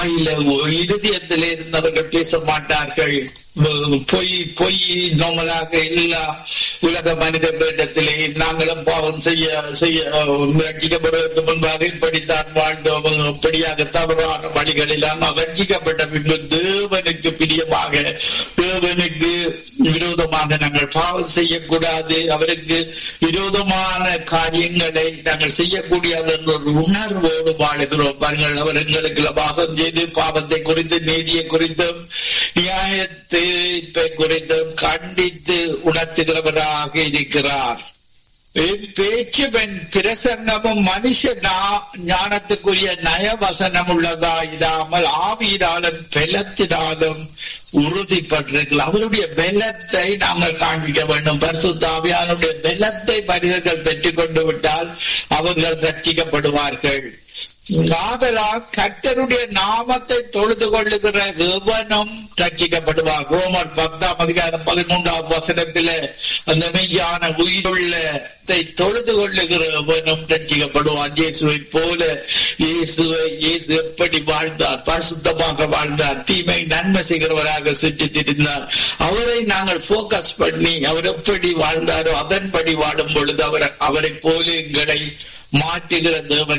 வாயில இருதயத்திலே இருந்தவர்கள் பேச மாட்டார்கள் பொய் பொய் நோமலாக எல்லா உலக மனிதர்களிடத்திலே நாங்களும் பாவம் செய்ய செய்ய ரட்சிக்கப்படுவதற்கு முன்பாக இப்படித்தான் வாழ்ந்தோம் இப்படியாக தவறான வழிகளெல்லாம் ரட்சிக்கப்பட்ட பின்பு தேவனுக்கு பிரியமாக தேவனுக்கு விரோதமாக நாங்கள் பாவம் செய்யக்கூடாது அவருக்கு விரோதமான காரியங்களை நாங்கள் செய்யக்கூடாது என்ற ஒரு உணர்வோடு வாழுகிறோம் பாருங்கள் அவர் எங்களுக்கு வாசம் செய்து பாவத்தை குறித்து நீதியை குறித்தும் நியாயத்தை குறித்தும் கண்டித்து உணர்த்துகிறவராக இருக்கிறார் பேச்சு பெண் பிரசன்னமும் மனுஷ ஞானத்துக்குரிய நயவசனம் உள்ளதா இல்லாமல் ஆவியினாலும் பெலத்தினாலும் உறுதிப்பட்டிருக்கலாம் அவருடைய பெலத்தை நாங்கள் காண்பிக்க வேண்டும் பரிசுத்தாவியானுடைய பெலத்தை மனிதர்கள் பெற்றுக் கொண்டு விட்டால் அவர்கள் ரட்சிக்கப்படுவார்கள் ஆதலா கர்த்தருடைய நாமத்தை தொழுது கொள்ளுகிற எவனும் ரட்சிக்கப்படுவார் ரோமர் பத்தாம் அதிகாரம் பதிமூன்றாம் வசனத்தில அந்த மெய்யான உயிருள்ளத்தை தொழுது கொள்ளுகிற எவனும் ரட்சிக்கப்படுவார் இயேசுவை போல இயேசுவை இயேசு எப்படி வாழ்ந்தார் பரிசுத்தமாக வாழ்ந்தார் தீமை நன்மை செய்கிறவராக சுற்றி திரிந்தார் அவரை நாங்கள் போக்கஸ் பண்ணி அவர் எப்படி வாழ்ந்தாரோ அதன்படி வாழும் பொழுது அவர் அவரை போல எங்களை மாற்றுகிற தேவன்